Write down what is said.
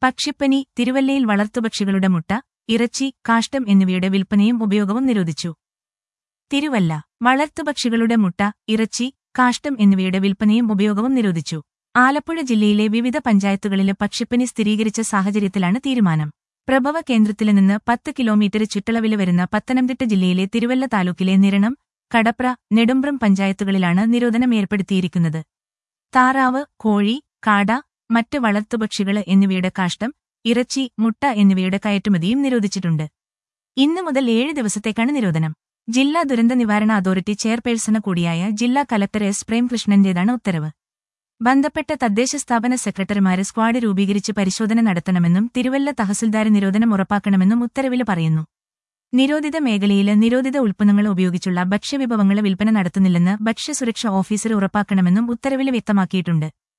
പക്ഷിപ്പനി തിരുവല്ലയിൽ വളർത്തുപക്ഷികളുടെ മുട്ട ഇറച്ചി കാഷ്ടം എന്നിവയുടെ വിൽപ്പനയും ഉപയോഗവും നിരോധിച്ചു തിരുവല്ല വളർത്തുപക്ഷികളുടെ മുട്ട ഇറച്ചി കാഷ്ടം എന്നിവയുടെ വിൽപ്പനയും ഉപയോഗവും നിരോധിച്ചു ആലപ്പുഴ ജില്ലയിലെ വിവിധ പഞ്ചായത്തുകളിലെ പക്ഷിപ്പനി സ്ഥിരീകരിച്ച സാഹചര്യത്തിലാണ് തീരുമാനം പ്രഭവ കേന്ദ്രത്തിൽ നിന്ന് പത്ത് കിലോമീറ്റർ ചുറ്റളവിൽ വരുന്ന പത്തനംതിട്ട ജില്ലയിലെ തിരുവല്ല താലൂക്കിലെ നിരണം കടപ്ര നെടുമ്പ്രം പഞ്ചായത്തുകളിലാണ് നിരോധനം ഏർപ്പെടുത്തിയിരിക്കുന്നത് താറാവ് കോഴി കാട മറ്റ് വളർത്തുപക്ഷികള് എന്നിവയുടെ കാഷ്ടം ഇറച്ചി മുട്ട എന്നിവയുടെ കയറ്റുമതിയും നിരോധിച്ചിട്ടുണ്ട് ഇന്നു മുതൽ ഏഴ് ദിവസത്തേക്കാണ് നിരോധനം ജില്ലാ ദുരന്ത നിവാരണ അതോറിറ്റി ചെയർപേഴ്സണ് കൂടിയായ ജില്ലാ കലക്ടർ എസ് പ്രേംകൃഷ്ണന്റേതാണ് ഉത്തരവ് ബന്ധപ്പെട്ട തദ്ദേശ സ്ഥാപന സെക്രട്ടറിമാര് സ്ക്വാഡ് രൂപീകരിച്ച് പരിശോധന നടത്തണമെന്നും തിരുവല്ല തഹസിൽദാർ നിരോധനം ഉറപ്പാക്കണമെന്നും ഉത്തരവിൽ പറയുന്നു നിരോധിത മേഖലയില് നിരോധിത ഉൽപ്പന്നങ്ങൾ ഉപയോഗിച്ചുള്ള ഭക്ഷ്യവിഭവങ്ങള് വിൽപ്പന നടത്തുന്നില്ലെന്ന് ഭക്ഷ്യസുരക്ഷ ഓഫീസർ ഉറപ്പാക്കണമെന്നും ഉത്തരവിൽ വ്യക്തമാക്കിയിട്ടുണ്ട്